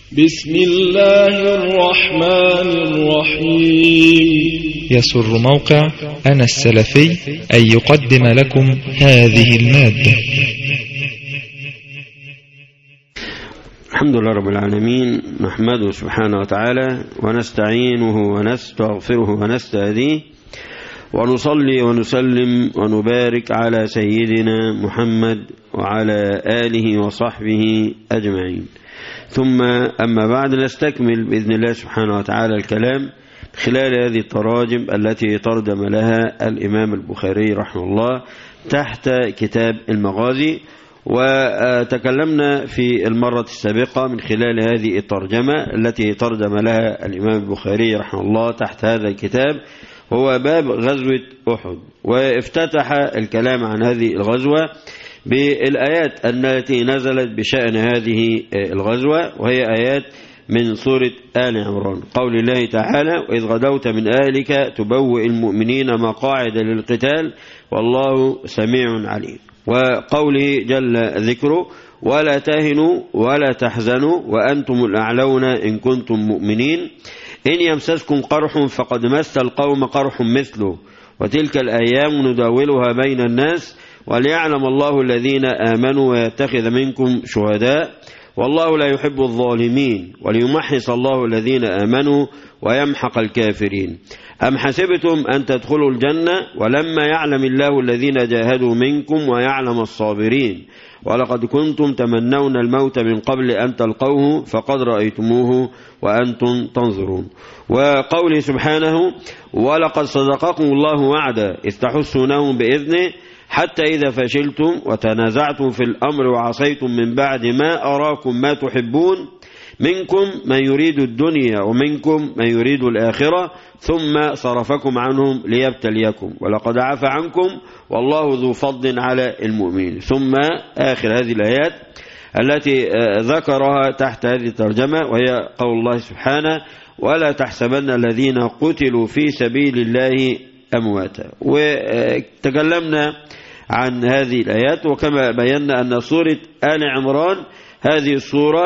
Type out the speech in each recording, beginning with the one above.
بسم الله الرحمن الرحيم يسر موقع أنا السلفي أن يقدم لكم هذه المادة الحمد لله رب العالمين نحمده سبحانه وتعالى ونستعينه ونستغفره ونستهديه ونصلي ونسلم ونبارك على سيدنا محمد وعلى آله وصحبه أجمعين ثم أما بعد نستكمل بإذن الله سبحانه وتعالى الكلام خلال هذه التراجم التي ترجم لها الإمام البخاري رحمه الله تحت كتاب المغازي وتكلمنا في المرة السابقة من خلال هذه الترجمة التي ترجم لها الإمام البخاري رحمه الله تحت هذا الكتاب هو باب غزوة أحد وافتتح الكلام عن هذه الغزوة بالآيات التي نزلت بشأن هذه الغزوة وهي آيات من سورة آل عمران قول الله تعالى وإذ غدوت من آلك تبوئ المؤمنين مقاعد للقتال والله سميع عليم وقوله جل ذكره ولا تهنوا ولا تحزنوا وأنتم الأعلون إن كنتم مؤمنين إن يمسسكم قرح فقد مس القوم قرح مثله وتلك الأيام نداولها بين الناس وليعلم الله الذين آمنوا ويتخذ منكم شهداء والله لا يحب الظالمين وليمحص الله الذين آمنوا ويمحق الكافرين أم حسبتم أن تدخلوا الجنة ولما يعلم الله الذين جاهدوا منكم ويعلم الصابرين ولقد كنتم تمنون الموت من قبل أن تلقوه فقد رأيتموه وأنتم تنظرون وقوله سبحانه ولقد صدقكم الله وعدا إذ تحسونهم بإذنه حتى إذا فشلتم وتنازعتم في الأمر وعصيتم من بعد ما أراكم ما تحبون منكم من يريد الدنيا ومنكم من يريد الآخرة ثم صرفكم عنهم ليبتليكم ولقد عفى عنكم والله ذو فضل على المؤمنين ثم آخر هذه الآيات التي ذكرها تحت هذه الترجمة وهي قول الله سبحانه ولا تحسبن الذين قتلوا في سبيل الله أمواتا وتكلمنا عن هذه الآيات وكما بينا أن سورة آل عمران هذه الصورة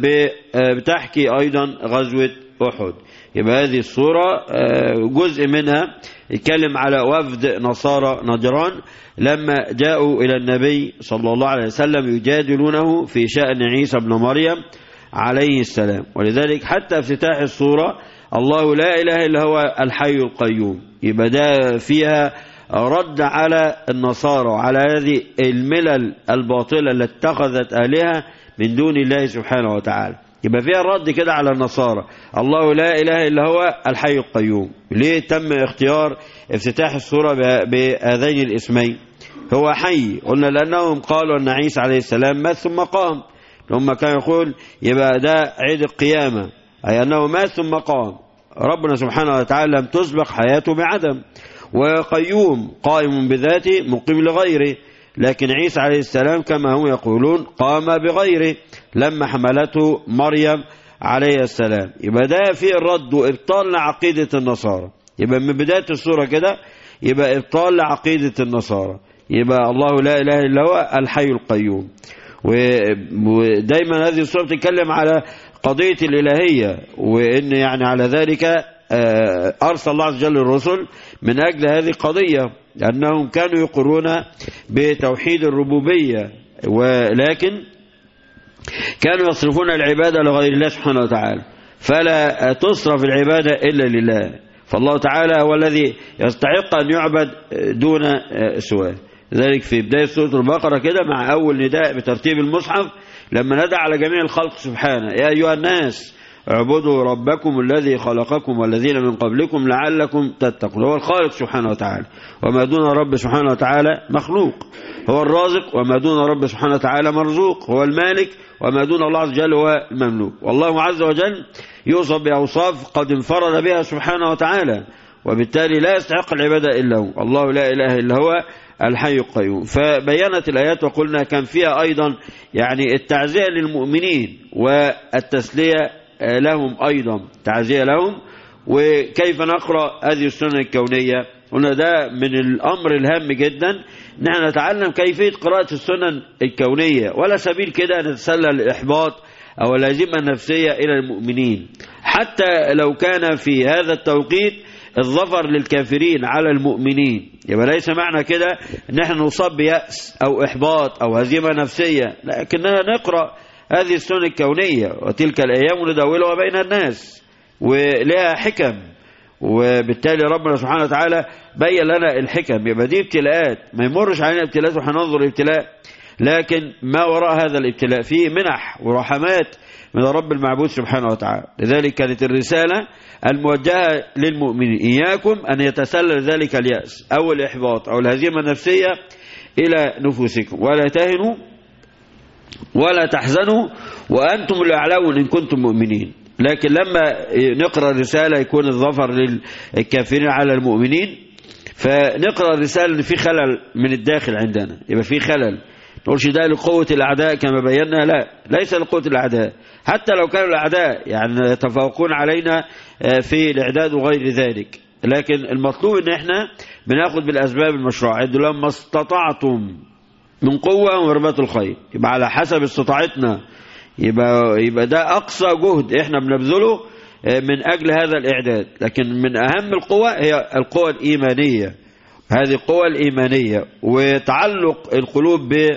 بتحكي أيضا غزوة أحد يبقى هذه الصورة جزء منها يتكلم على وفد نصارى نجران لما جاءوا إلى النبي صلى الله عليه وسلم يجادلونه في شأن عيسى بن مريم عليه السلام ولذلك حتى افتتاح الصورة الله لا إله إلا هو الحي القيوم يبقى ده فيها رد على النصارى على هذه الملل الباطلة التي اتخذت آلهة من دون الله سبحانه وتعالى يبقى فيها الرد كده على النصارى الله لا إله إلا هو الحي القيوم ليه تم اختيار افتتاح السورة بهذين الاسمين هو حي قلنا لأنهم قالوا أن عيسى عليه السلام مات ثم قام هم كانوا يقول يبقى ده عيد القيامة أي أنه مات ثم قام ربنا سبحانه وتعالى لم تسبق حياته بعدم وقيوم قائم بذاته مقيم لغيره لكن عيسى عليه السلام كما هم يقولون قام بغيره لما حملته مريم عليه السلام يبقى ده في الرد وإبطال لعقيدة النصارى يبقى من بداية السورة كده يبقى إبطال لعقيدة النصارى يبقى الله لا إله إلا هو الحي القيوم ودايما هذه السورة بتتكلم على قضية الإلهية وإن يعني على ذلك أرسل الله عز وجل الرسل من أجل هذه القضية لأنهم كانوا يقرون بتوحيد الربوبية ولكن كانوا يصرفون العبادة لغير الله سبحانه وتعالى فلا تصرف العبادة إلا لله فالله تعالى هو الذي يستحق أن يعبد دون سواه ذلك في بداية سورة البقرة كده مع أول نداء بترتيب المصحف لما ندى على جميع الخلق سبحانه يا أيها الناس اعبدوا ربكم الذي خلقكم والذين من قبلكم لعلكم تتقون هو الخالق سبحانه وتعالى وما دون رب سبحانه وتعالى مخلوق هو الرازق وما دون رب سبحانه وتعالى مرزوق هو المالك وما دون الله عز وجل هو المملوك والله عز وجل يوصف بأوصاف قد انفرد بها سبحانه وتعالى وبالتالي لا يستحق العبادة إلا هو الله لا إله إلا هو الحي القيوم فبينت الآيات وقلنا كان فيها أيضا يعني التعزية للمؤمنين والتسلية لهم أيضا تعزية لهم وكيف نقرأ هذه السنة الكونية قلنا ده من الأمر الهام جدا نحن نتعلم كيفية قراءة السنن الكونية ولا سبيل كده نتسلل الإحباط أو الهزيمة النفسية إلى المؤمنين حتى لو كان في هذا التوقيت الظفر للكافرين على المؤمنين يبقى ليس معنى كده ان احنا نصاب بيأس او احباط او هزيمة نفسية لكننا نقرأ هذه السنن الكونية وتلك الايام نداولها بين الناس ولها حكم وبالتالي ربنا سبحانه وتعالى بين لنا الحكم يبقى دي ابتلاءات ما يمرش علينا ابتلاءات وهننظر ابتلاء لكن ما وراء هذا الابتلاء فيه منح ورحمات من رب المعبود سبحانه وتعالى لذلك كانت الرسالة الموجهة للمؤمنين إياكم أن يتسلل ذلك اليأس أو الإحباط أو الهزيمة النفسية إلى نفوسكم ولا تهنوا ولا تحزنوا وأنتم الأعلون إن كنتم مؤمنين لكن لما نقرأ الرسالة يكون الظفر للكافرين على المؤمنين فنقرأ الرسالة إن في خلل من الداخل عندنا يبقى في خلل نقولش ده لقوة الأعداء كما بينا لا ليس لقوة الأعداء حتى لو كانوا الأعداء يعني يتفوقون علينا في الإعداد وغير ذلك لكن المطلوب ان احنا بناخد بالأسباب المشروعة لما استطعتم من قوة ورباط الخير يبقى على حسب استطاعتنا يبقى, يبقى ده أقصى جهد احنا بنبذله من أجل هذا الإعداد لكن من أهم القوة هي القوة الإيمانية هذه القوة الإيمانية وتعلق القلوب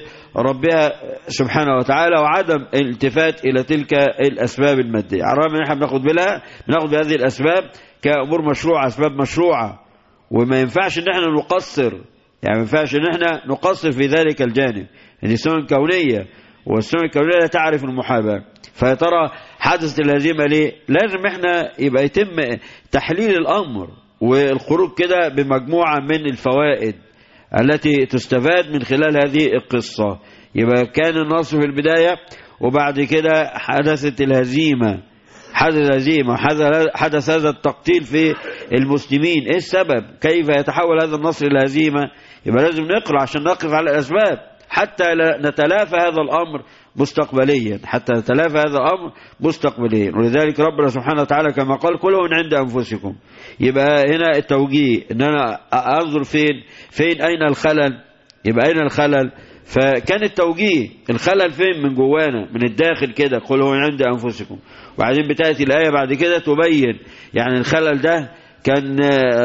بربها سبحانه وتعالى وعدم الالتفات إلى تلك الأسباب المادية عرام ان احنا بناخد بلها بناخد بهذه الأسباب كأمور مشروعة أسباب مشروعة وما ينفعش ان احنا نقصر يعني ما ينفعش ان احنا نقصر في ذلك الجانب هذه سنن كونية والسنن الكونية لا تعرف المحاباة فيا ترى حدثت الهزيمة ليه لازم احنا يبقى يتم تحليل الأمر والخروج كده بمجموعة من الفوائد التي تستفاد من خلال هذه القصة يبقى كان النصر في البداية وبعد كده حدثت الهزيمة حدث هزيمة حدث هذا التقتيل في المسلمين ايه السبب كيف يتحول هذا النصر إلى هزيمة يبقى لازم نقرأ عشان نقف على الأسباب حتى نتلافى هذا الأمر مستقبليا حتى نتلافى هذا الأمر مستقبليا ولذلك ربنا سبحانه وتعالى كما قال كله من عند أنفسكم يبقى هنا التوجيه ان انا انظر فين فين اين الخلل يبقى اين الخلل فكان التوجيه الخلل فين من جوانا من الداخل كده قل هو عند انفسكم وبعدين بتاتي الايه بعد كده تبين يعني الخلل ده كان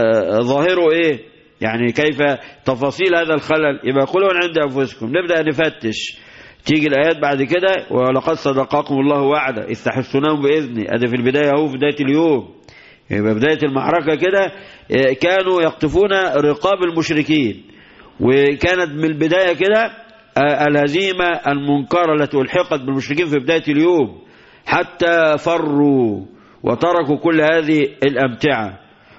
ظاهره ايه يعني كيف تفاصيل هذا الخلل يبقى قل هو عند انفسكم نبدا نفتش تيجي الآيات بعد كده ولقد صدقكم الله وعده إذ تحسونهم بإذنه هذا في البداية هو في بداية اليوم يبقى بداية المعركة كده كانوا يقطفون رقاب المشركين وكانت من البداية كده الهزيمة المنكرة التي ألحقت بالمشركين في بداية اليوم حتى فروا وتركوا كل هذه الأمتعة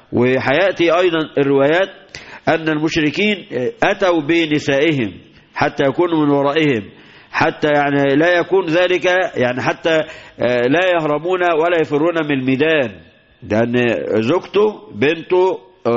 وحياتي أيضا الروايات أن المشركين أتوا بنسائهم حتى يكونوا من ورائهم حتى يعني لا يكون ذلك يعني حتى لا يهربون ولا يفرون من الميدان لأن زوجته بنته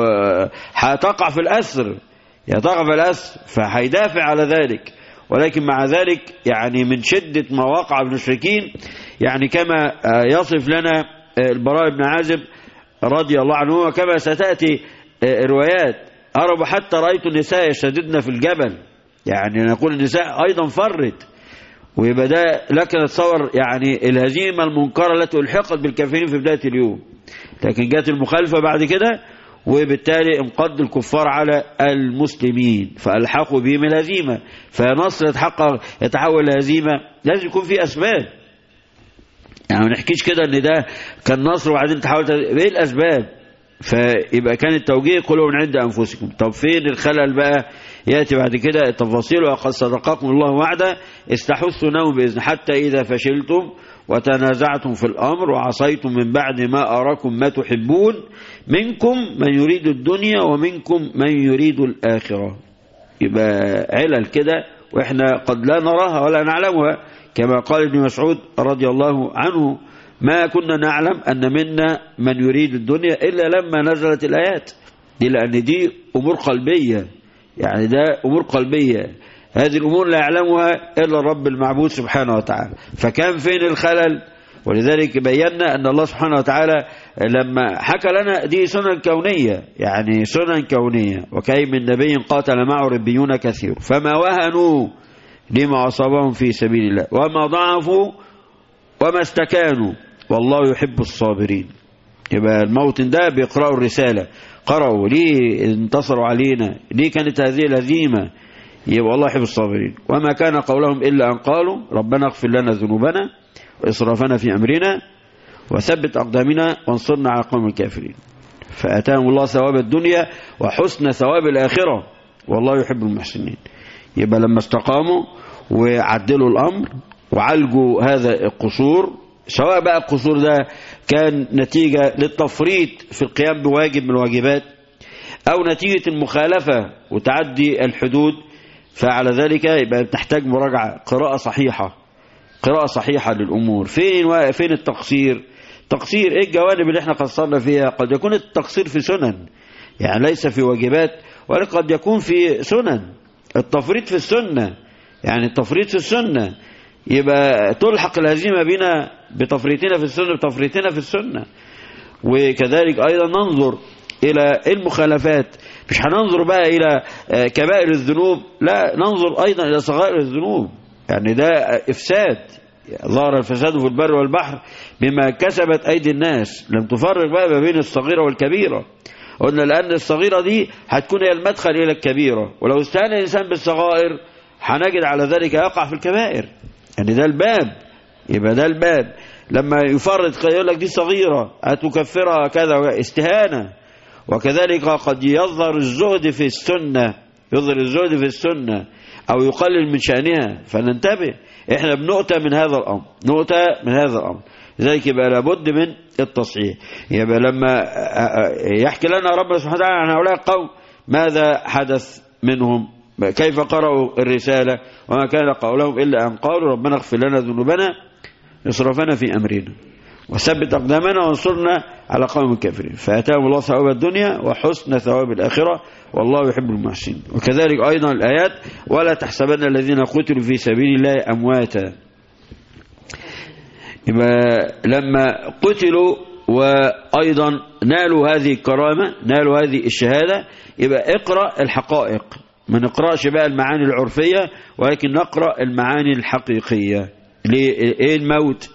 هتقع في الأسر يتقع في الأسر فهيدافع على ذلك ولكن مع ذلك يعني من شدة مواقع المشركين يعني كما يصف لنا البراء بن عازب رضي الله عنه وكما ستأتي روايات هرب حتى رأيت النساء يشتددن في الجبل يعني نقول النساء أيضا فرت ويبقى ده لك نتصور يعني الهزيمة المنكرة التي ألحقت بالكافرين في بداية اليوم لكن جاءت المخالفة بعد كده وبالتالي انقض الكفار على المسلمين فألحقوا بهم الهزيمة فنصر يتحقق يتحول لهزيمة لازم يكون في أسباب يعني ما نحكيش كده ان ده كان نصر وبعدين تحول ايه الأسباب فيبقى كان التوجيه كله من عند أنفسكم طب فين الخلل بقى يأتي بعد كده التفاصيل وقد صدقكم الله وعده استحثوا بإذن حتى إذا فشلتم وتنازعتم في الأمر وعصيتم من بعد ما أراكم ما تحبون منكم من يريد الدنيا ومنكم من يريد الآخرة يبقى علل كده وإحنا قد لا نراها ولا نعلمها كما قال ابن مسعود رضي الله عنه ما كنا نعلم أن منا من يريد الدنيا إلا لما نزلت الآيات دي لأن دي أمور قلبية يعني ده أمور قلبية هذه الأمور لا يعلمها إلا الرب المعبود سبحانه وتعالى فكان فين الخلل ولذلك بينا أن الله سبحانه وتعالى لما حكى لنا دي سنن كونية يعني سنن كونية وكأي من نبي قاتل معه ربيون كثير فما وهنوا لما أصابهم في سبيل الله وما ضعفوا وما استكانوا والله يحب الصابرين يبقى الموطن ده بيقرأوا الرسالة قرأوا ليه انتصروا علينا ليه كانت هذه الهزيمة يبقى والله يحب الصابرين وما كان قولهم إلا أن قالوا ربنا اغفر لنا ذنوبنا وإسرافنا في أمرنا وثبت أقدامنا وانصرنا على قوم الكافرين فأتاهم الله ثواب الدنيا وحسن ثواب الآخرة والله يحب المحسنين يبقى لما استقاموا وعدلوا الأمر وعالجوا هذا القصور سواء بقى القصور ده كان نتيجة للتفريط في القيام بواجب من الواجبات أو نتيجة المخالفة وتعدي الحدود فعلى ذلك يبقى تحتاج مراجعة قراءة صحيحة قراءة صحيحة للأمور فين فين التقصير تقصير ايه الجوانب اللي احنا قصرنا فيها قد يكون التقصير في سنن يعني ليس في واجبات ولكن قد يكون في سنن التفريط في السنة يعني التفريط في السنة يبقى تلحق الهزيمة بنا بتفريطنا في السنة بتفريطنا في السنة وكذلك أيضا ننظر إلى المخالفات مش هننظر بقى إلى كبائر الذنوب لا ننظر أيضا إلى صغائر الذنوب يعني ده إفساد ظهر الفساد في البر والبحر بما كسبت أيدي الناس لم تفرق بقى ما بين الصغيرة والكبيرة قلنا لأن الصغيرة دي هتكون هي المدخل إلى الكبيرة ولو استهان الإنسان بالصغائر هنجد على ذلك يقع في الكبائر يعني ده الباب يبقى ده الباب لما يفرط يقول لك دي صغيرة هتكفرها كذا استهانة وكذلك قد يظهر الزهد في السنة يظهر الزهد في السنة أو يقلل من شأنها فننتبه احنا بنؤتى من هذا الأمر نؤتى من هذا الأمر لذلك يبقى لابد من التصحيح يبقى لما يحكي لنا ربنا سبحانه وتعالى عن هؤلاء القوم ماذا حدث منهم كيف قرأوا الرسالة وما كان قولهم إلا أن قالوا ربنا اغفر لنا ذنوبنا إسرافنا في أمرنا وثبت أقدامنا وانصرنا على قوم الكافرين فأتاهم الله ثواب الدنيا وحسن ثواب الآخرة والله يحب المحسنين وكذلك أيضا الآيات ولا تحسبن الذين قتلوا في سبيل الله أمواتا يبقى لما قتلوا وأيضا نالوا هذه الكرامة نالوا هذه الشهادة يبقى اقرأ الحقائق ما نقرأش بقى المعاني العرفية ولكن نقرأ المعاني الحقيقية ايه الموت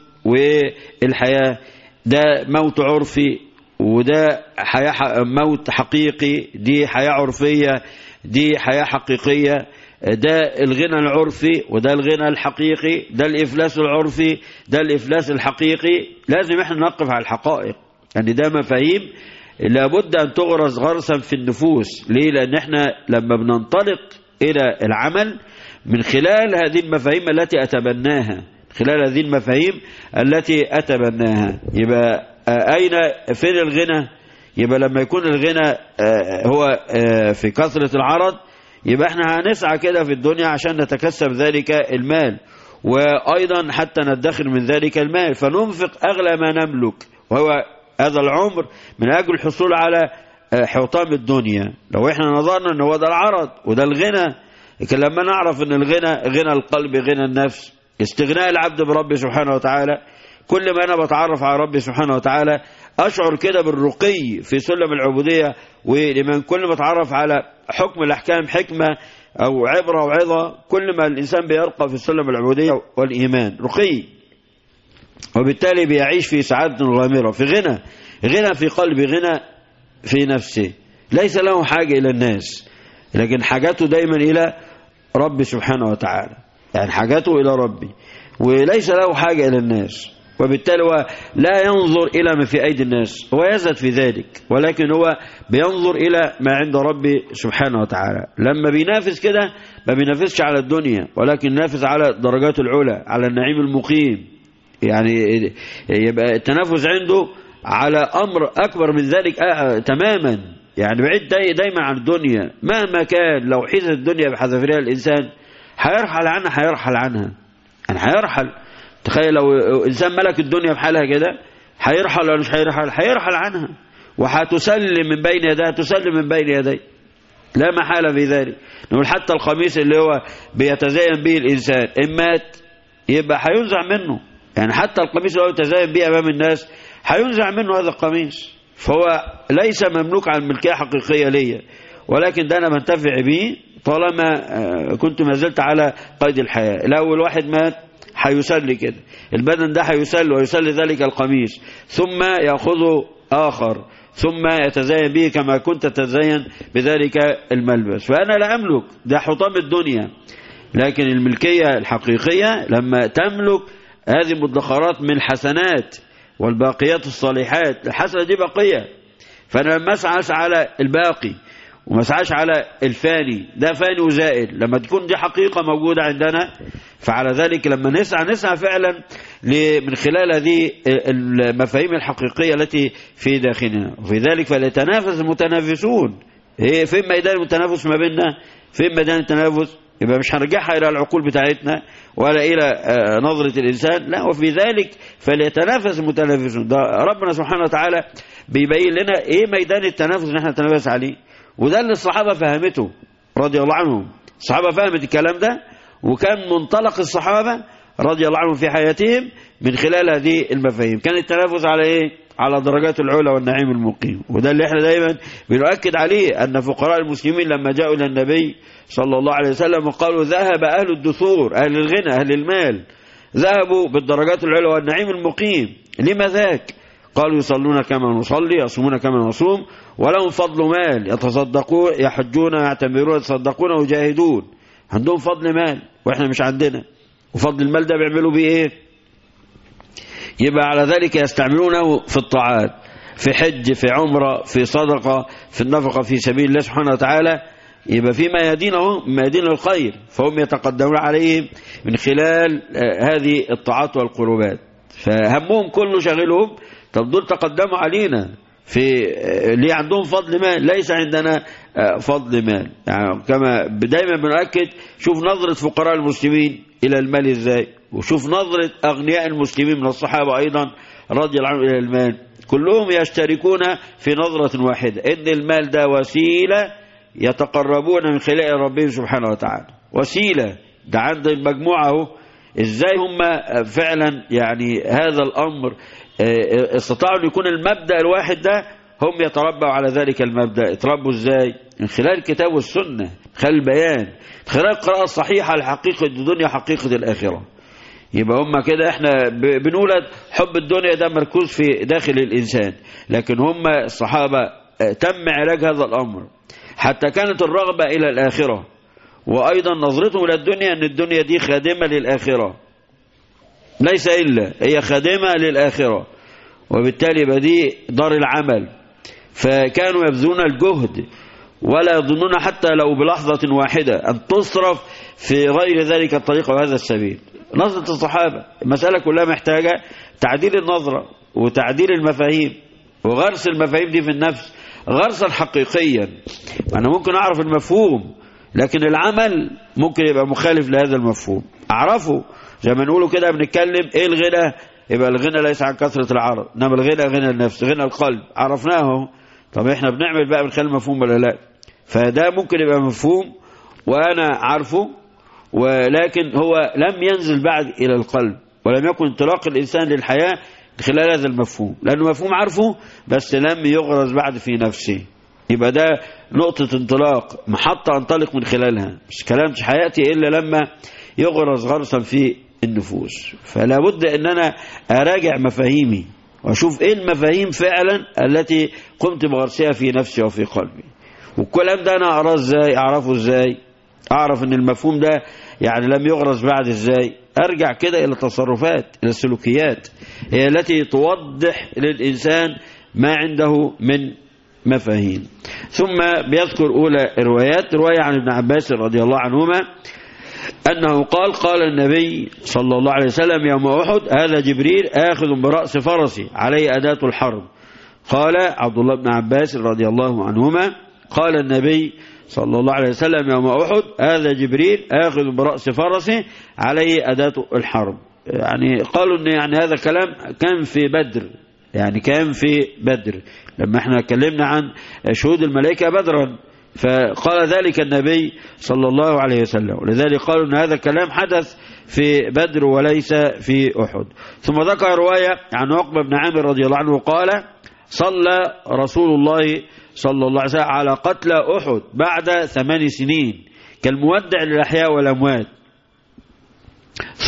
والحياة ده موت عرفي وده حياة موت حقيقي دي حياة عرفية دي حياة حقيقية ده الغنى العرفي وده الغنى الحقيقي ده الإفلاس العرفي ده الإفلاس الحقيقي لازم احنا نقف على الحقائق يعني ده مفاهيم لابد أن تغرس غرسا في النفوس ليه لأن احنا لما بننطلق إلى العمل من خلال هذه المفاهيم التي أتبناها خلال هذه المفاهيم التي أتبناها يبقى أين فين الغنى يبقى لما يكون الغنى هو في كثرة العرض يبقى احنا هنسعى كده في الدنيا عشان نتكسب ذلك المال وأيضا حتى ندخر من ذلك المال فننفق أغلى ما نملك وهو هذا العمر من أجل الحصول على حطام الدنيا لو احنا نظرنا ان هو ده العرض وده الغنى لكن لما نعرف ان الغنى غنى القلب غنى النفس استغناء العبد بربه سبحانه وتعالى كل ما أنا بتعرف على ربي سبحانه وتعالى أشعر كده بالرقي في سلم العبودية ولمن كل ما اتعرف على حكم الأحكام حكمة أو عبرة وعظة كل ما الإنسان بيرقى في سلم العبودية والإيمان رقي وبالتالي بيعيش في سعادة غامرة في غنى غنى في قلبه غنى في نفسه ليس له حاجة إلى الناس لكن حاجته دايما إلى ربي سبحانه وتعالى يعني حاجته إلى ربي وليس له حاجة إلى الناس وبالتالي هو لا ينظر إلى ما في أيدي الناس هو يزهد في ذلك ولكن هو بينظر إلى ما عند ربي سبحانه وتعالى لما بينافس كده ما بينافسش على الدنيا ولكن نافس على الدرجات العلى على النعيم المقيم يعني يبقى التنافس عنده على أمر أكبر من ذلك آه تماما يعني بعيد داي دايما عن الدنيا مهما كان لو حيزت الدنيا بحذافيرها الإنسان هيرحل عنها هيرحل عنها يعني هيرحل تخيل لو إنسان ملك الدنيا بحالها كده هيرحل ولا مش هيرحل هيرحل عنها وهتسلم من بين يديها تسلم من بين يديه لا محالة في ذلك نقول حتى القميص اللي هو بيتزين به الإنسان إن مات يبقى هينزع منه يعني حتى القميص اللي هو يتزين به أمام الناس هينزع منه هذا القميص فهو ليس مملوك عن ملكية حقيقية ليا ولكن ده أنا بنتفع به طالما كنت ما زلت على قيد الحياة لو الواحد مات هيسل كده البدن ده هيسل ويسل ذلك القميص ثم يأخذه آخر ثم يتزين به كما كنت تتزين بذلك الملبس فأنا لا أملك ده حطام الدنيا لكن الملكية الحقيقية لما تملك هذه المدخرات من الحسنات والباقيات الصالحات الحسنة دي بقية فأنا لما أسعى على الباقي وما اسعاش على الفاني ده فاني وزائد لما تكون دي حقيقة موجودة عندنا فعلى ذلك لما نسعى نسعى فعلا من خلال هذه المفاهيم الحقيقية التي في داخلنا وفي ذلك فليتنافس المتنافسون هي فين ميدان المتنافس ما بيننا فين ميدان التنافس يبقى مش هنرجعها إلى العقول بتاعتنا ولا إلى نظرة الإنسان لا وفي ذلك فليتنافس المتنافسون ده ربنا سبحانه وتعالى بيبين لنا إيه ميدان التنافس اللي احنا نتنافس عليه وده اللي الصحابة فهمته رضي الله عنهم الصحابة فهمت الكلام ده وكان منطلق الصحابة رضي الله عنهم في حياتهم من خلال هذه المفاهيم كان التنافس على ايه على درجات العلا والنعيم المقيم وده اللي احنا دايما بنؤكد عليه أن فقراء المسلمين لما جاءوا إلى النبي صلى الله عليه وسلم قالوا ذهب أهل الدثور أهل الغنى أهل المال ذهبوا بالدرجات العلا والنعيم المقيم لما ذاك قالوا يصلون كما نصلي يصومون كما نصوم ولهم فضل مال يتصدقون يحجون ويعتمرون يتصدقون ويجاهدون عندهم فضل مال واحنا مش عندنا وفضل المال ده بيعملوا بيه ايه يبقى على ذلك يستعملونه في الطاعات في حج في عمرة في صدقة في النفقة في سبيل الله سبحانه وتعالى يبقى في ميادينهم ميادين الخير فهم يتقدمون عليهم من خلال هذه الطاعات والقربات فهمهم كله شغلهم طب دول تقدموا علينا في ليه عندهم فضل مال ليس عندنا فضل مال يعني كما دايما بنؤكد شوف نظرة فقراء المسلمين إلى المال إزاي وشوف نظرة أغنياء المسلمين من الصحابة أيضا رضي الله عنهم إلى المال كلهم يشتركون في نظرة واحدة إن المال ده وسيلة يتقربون من خلال ربهم سبحانه وتعالى وسيلة ده عند المجموعة إزاي هم فعلا يعني هذا الأمر استطاعوا أن يكون المبدأ الواحد ده هم يتربوا على ذلك المبدأ يتربوا ازاي من خلال الكتاب والسنة خلال البيان من خلال القراءة الصحيحة لحقيقة الدنيا حقيقة الآخرة يبقى هم كده احنا بنولد حب الدنيا ده مركوز في داخل الإنسان لكن هم الصحابة تم علاج هذا الأمر حتى كانت الرغبة إلى الآخرة وأيضا نظرتهم إلى الدنيا أن الدنيا دي خادمة للآخرة ليس إلا هي خادمة للآخرة وبالتالي يبقى دي دار العمل فكانوا يبذلون الجهد ولا يظنون حتى لو بلحظة واحدة أن تصرف في غير ذلك الطريق وهذا السبيل نظرة الصحابة المسألة كلها محتاجة تعديل النظرة وتعديل المفاهيم وغرس المفاهيم دي في النفس غرسا حقيقيا أنا ممكن أعرف المفهوم لكن العمل ممكن يبقى مخالف لهذا المفهوم أعرفه زي ما نقوله كده بنتكلم إيه الغنى يبقى الغنى ليس عن كثرة العرض إنما الغنى غنى النفس غنى القلب عرفناه طب احنا بنعمل بقى من خلال مفهوم ولا لا فده ممكن يبقى مفهوم وأنا عارفه ولكن هو لم ينزل بعد إلى القلب ولم يكن انطلاق الإنسان للحياة خلال هذا المفهوم لأنه مفهوم عارفه بس لم يغرز بعد في نفسه يبقى ده نقطة انطلاق محطة انطلق من خلالها مش كلام مش حياتي إلا لما يغرز غرسا في النفوس فلا بد ان انا اراجع مفاهيمي واشوف ايه المفاهيم فعلا التي قمت بغرسها في نفسي وفي قلبي والكلام ده انا اقراه ازاي اعرفه ازاي اعرف ان المفهوم ده يعني لم يغرس بعد ازاي ارجع كده الى التصرفات الى السلوكيات هي التي توضح للانسان ما عنده من مفاهيم ثم بيذكر اولى الروايات روايه عن ابن عباس رضي الله عنهما أنه قال قال النبي صلى الله عليه وسلم يوم أحد هذا جبريل آخذ برأس فرسي عليه أداة الحرب قال عبد الله بن عباس رضي الله عنهما قال النبي صلى الله عليه وسلم يوم أحد هذا جبريل آخذ برأس فرسي عليه أداة الحرب يعني قالوا أن يعني هذا الكلام كان في بدر يعني كان في بدر لما احنا اتكلمنا عن شهود الملائكة بدرا فقال ذلك النبي صلى الله عليه وسلم ولذلك قالوا أن هذا الكلام حدث في بدر وليس في أحد ثم ذكر رواية عن عقبة بن عامر رضي الله عنه قال صلى رسول الله صلى الله عليه وسلم على قتل أحد بعد ثمان سنين كالمودع للأحياء والأموات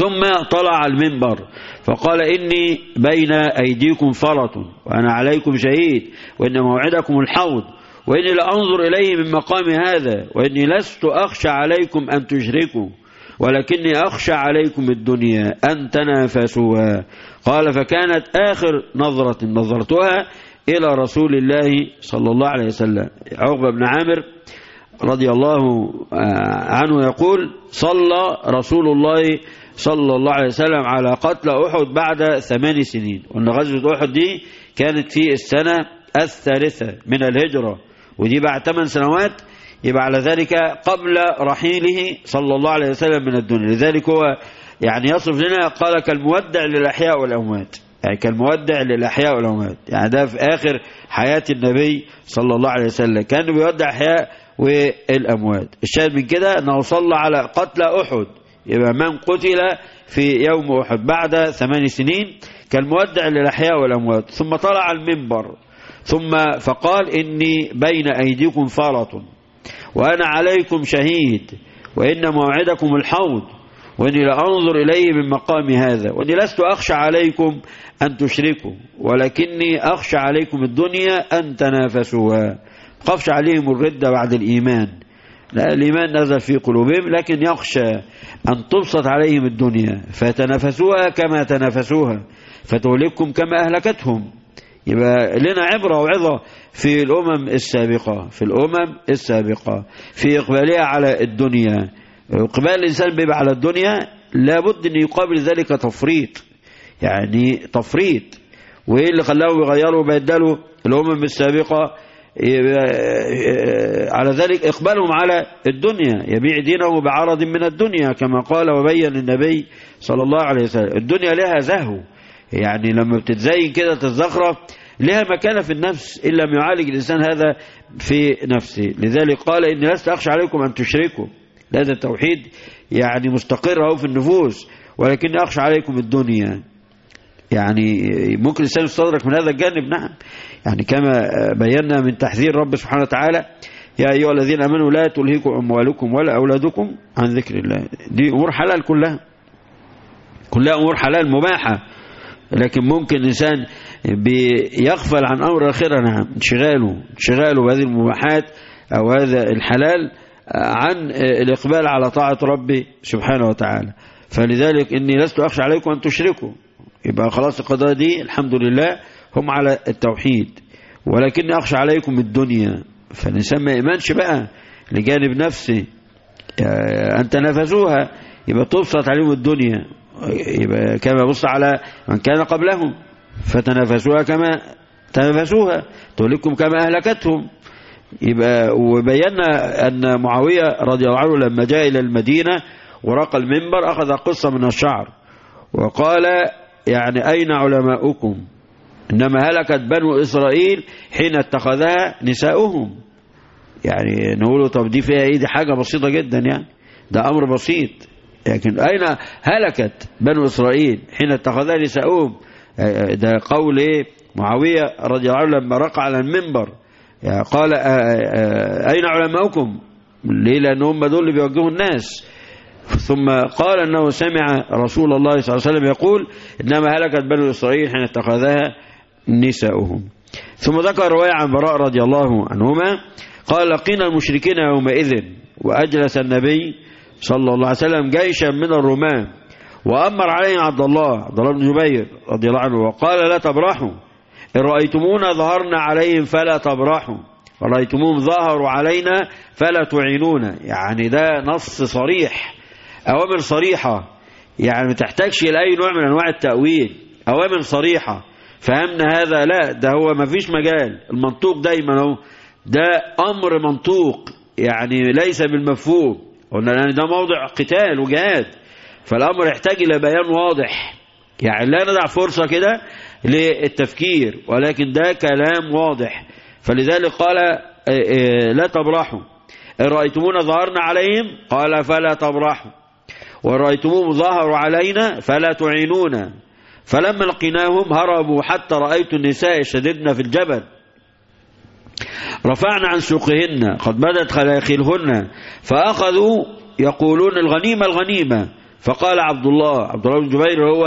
ثم طلع على المنبر فقال إني بين أيديكم فرط وأنا عليكم شهيد وإن موعدكم الحوض وإني لأنظر إليه من مقام هذا وإني لست أخشى عليكم أن تشركوا ولكني أخشى عليكم الدنيا أن تنافسوها قال فكانت آخر نظرة نظرتها إلى رسول الله صلى الله عليه وسلم عقبة بن عامر رضي الله عنه يقول صلى رسول الله صلى الله عليه وسلم على قتل أحد بعد ثمان سنين وأن غزوة أحد دي كانت في السنة الثالثة من الهجرة ودي بعد ثمان سنوات يبقى على ذلك قبل رحيله صلى الله عليه وسلم من الدنيا لذلك هو يعني يصف لنا قال كالمودع للأحياء والأموات يعني كالمودع للأحياء والأموات يعني ده في آخر حياة النبي صلى الله عليه وسلم كان بيودع أحياء والأموات الشاهد من كده أنه صلى على قتل أحد يبقى من قتل في يوم أحد بعد ثمان سنين كالمودع للأحياء والأموات ثم طلع المنبر ثم فقال إني بين أيديكم فرط وأنا عليكم شهيد وإن موعدكم الحوض وإني لأنظر إليه من مقام هذا وإني لست أخشى عليكم أن تشركوا ولكني أخشى عليكم الدنيا أن تنافسوها خفش عليهم الردة بعد الإيمان لا الإيمان نزل في قلوبهم لكن يخشى أن تبسط عليهم الدنيا فتنافسوها كما تنافسوها فتهلككم كما أهلكتهم يبقى لنا عبرة وعظة في الأمم السابقة في الأمم السابقة في إقبالها على الدنيا إقبال الإنسان بيبقى على الدنيا لابد أن يقابل ذلك تفريط يعني تفريط وإيه اللي خلاهم يغيروا ويبدلوا الأمم السابقة على ذلك إقبالهم على الدنيا يبيع دينه بعرض من الدنيا كما قال وبين النبي صلى الله عليه وسلم الدنيا لها زهو يعني لما بتتزين كده تتزخرف لها مكانة في النفس إن لم يعالج الإنسان هذا في نفسه لذلك قال إني لست أخشى عليكم أن تشركوا هذا التوحيد يعني مستقر أهو في النفوس ولكني أخشى عليكم الدنيا يعني ممكن الإنسان يستدرك من هذا الجانب نعم يعني كما بينا من تحذير رب سبحانه وتعالى يا أيها الذين أمنوا لا تلهيكم أموالكم ولا أولادكم عن ذكر الله دي أمور حلال كلها كلها أمور حلال مباحة لكن ممكن الإنسان بيغفل عن أمر الآخرة نعم انشغاله انشغاله بهذه المباحات أو هذا الحلال عن الإقبال على طاعة ربي سبحانه وتعالى فلذلك إني لست أخشى عليكم أن تشركوا يبقى خلاص القضايا دي الحمد لله هم على التوحيد ولكني أخشى عليكم الدنيا فالإنسان ما يأمنش بقى لجانب نفسه أن تنافسوها يبقى تبسط عليهم الدنيا يبقى كما بص على من كان قبلهم فتنافسوها كما تنافسوها تهلككم كما أهلكتهم يبقى وبينا أن معاوية رضي الله عنه لما جاء إلى المدينة ورقى المنبر أخذ قصة من الشعر وقال يعني أين علماؤكم إنما هلكت بنو إسرائيل حين اتخذها نساؤهم يعني نقوله طب دي فيها إيه دي حاجة بسيطة جدا يعني ده أمر بسيط لكن أين هلكت بنو إسرائيل حين اتخذها نساؤهم ده قول إيه معاوية رضي الله عنه لما رقع على المنبر يعني قال أين علماؤكم ليه لأن هم دول اللي بيوجهوا الناس ثم قال أنه سمع رسول الله صلى الله عليه وسلم يقول إنما هلكت بنو إسرائيل حين اتخذها نساؤهم ثم ذكر رواية عن براء رضي الله عنهما قال لقينا المشركين يومئذ وأجلس النبي صلى الله عليه وسلم جيشا من الرومان وأمر عليهم عبد الله عبد الله بن جبير رضي الله عنه وقال لا تبرحوا إن رأيتمونا ظهرنا عليهم فلا تبرحوا رأيتموهم ظهروا علينا فلا تعينونا يعني ده نص صريح أوامر صريحة يعني ما تحتاجش لأي نوع من أنواع التأويل أوامر صريحة فهمنا هذا لا ده هو ما فيش مجال المنطوق دايما هو ده أمر منطوق يعني ليس بالمفهوم قلنا يعني ده موضع قتال وجهاد فالأمر يحتاج إلى بيان واضح يعني لا ندع فرصة كده للتفكير ولكن ده كلام واضح فلذلك قال لا تبرحوا إن رأيتمونا ظهرنا عليهم قال فلا تبرحوا ورأيتموهم ظهروا علينا فلا تعينونا فلما لقيناهم هربوا حتى رأيت النساء يشددن في الجبل رفعنا عن سوقهن قد بدت خلاخلهن فأخذوا يقولون الغنيمة الغنيمة فقال عبد الله عبد الله بن جبير هو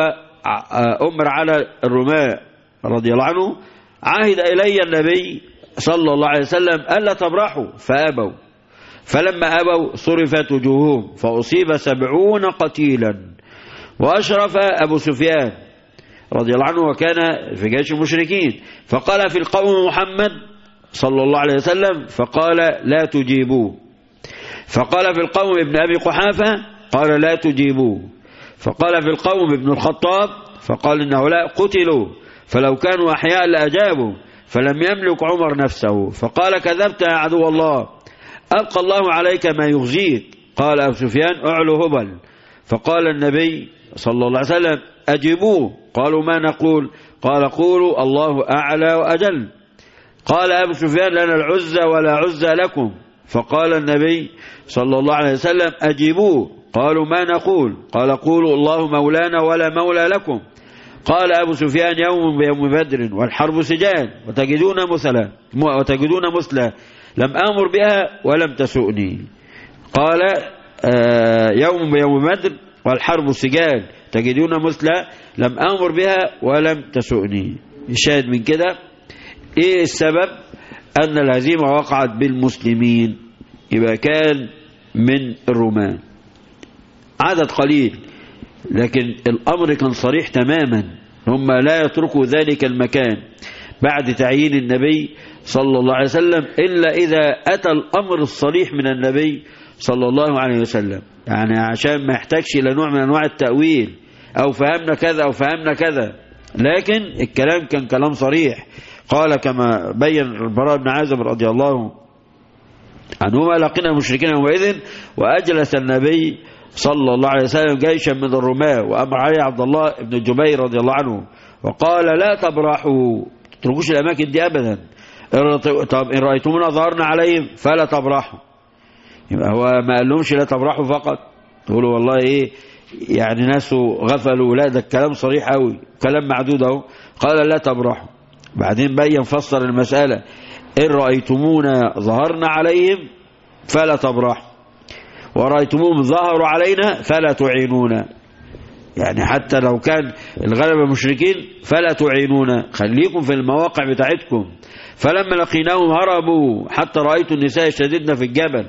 أمر على الرماء رضي الله عنه عهد إلي النبي صلى الله عليه وسلم ألا تبرحوا فأبوا فلما أبوا صرفت وجوههم فأصيب سبعون قتيلا وأشرف أبو سفيان رضي الله عنه وكان في جيش المشركين فقال في القوم محمد صلى الله عليه وسلم فقال لا تجيبوه فقال في القوم ابن أبي قحافة قال لا تجيبوه فقال في القوم ابن الخطاب فقال إن هؤلاء قتلوا فلو كانوا أحياء لأجابوا فلم يملك عمر نفسه فقال كذبت يا عدو الله أبقى الله عليك ما يغزيك قال أبو سفيان أعلو هبل فقال النبي صلى الله عليه وسلم أجيبوه قالوا ما نقول قال قولوا الله أعلى وأجل قال أبو سفيان لنا العزة ولا عزة لكم فقال النبي صلى الله عليه وسلم أجيبوه قالوا ما نقول قال قولوا الله مولانا ولا مولى لكم قال أبو سفيان يوم بيوم بدر والحرب سجان وتجدون مثلا وتجدون مثلا لم آمر بها ولم تسؤني قال آه يوم بيوم بدر والحرب سجان تجدون مثلا لم آمر بها ولم تسؤني الشاهد من كده ايه السبب ان الهزيمة وقعت بالمسلمين يبقى كان من الرومان عدد قليل لكن الامر كان صريح تماما هم لا يتركوا ذلك المكان بعد تعيين النبي صلى الله عليه وسلم إلا إذا أتى الأمر الصريح من النبي صلى الله عليه وسلم يعني عشان ما يحتاجش إلى نوع من أنواع التأويل أو فهمنا كذا أو فهمنا كذا لكن الكلام كان كلام صريح قال كما بين البراء بن عازب رضي الله عنهما لقنا المشركين يومئذ وأجلس النبي صلى الله عليه وسلم جيشا من الرماة وأمر عليه عبد الله بن الجبير رضي الله عنه وقال لا تبرحوا تتركوش الأماكن دي أبدا طب إن رأيتمونا ظهرنا عليهم فلا تبرحوا يبقى هو ما قال لهمش لا تبرحوا فقط تقولوا والله إيه يعني ناس غفلوا لا ده الكلام صريح قوي كلام معدود اهو قال لا تبرحوا بعدين بين فسر المسألة إن رأيتمونا ظهرنا عليهم فلا تبرحوا ورأيتموهم ظهروا علينا فلا تعينونا يعني حتى لو كان الغلبة مشركين فلا تعينونا خليكم في المواقع بتاعتكم فلما لقيناهم هربوا حتى رأيت النساء يشتددن في الجبل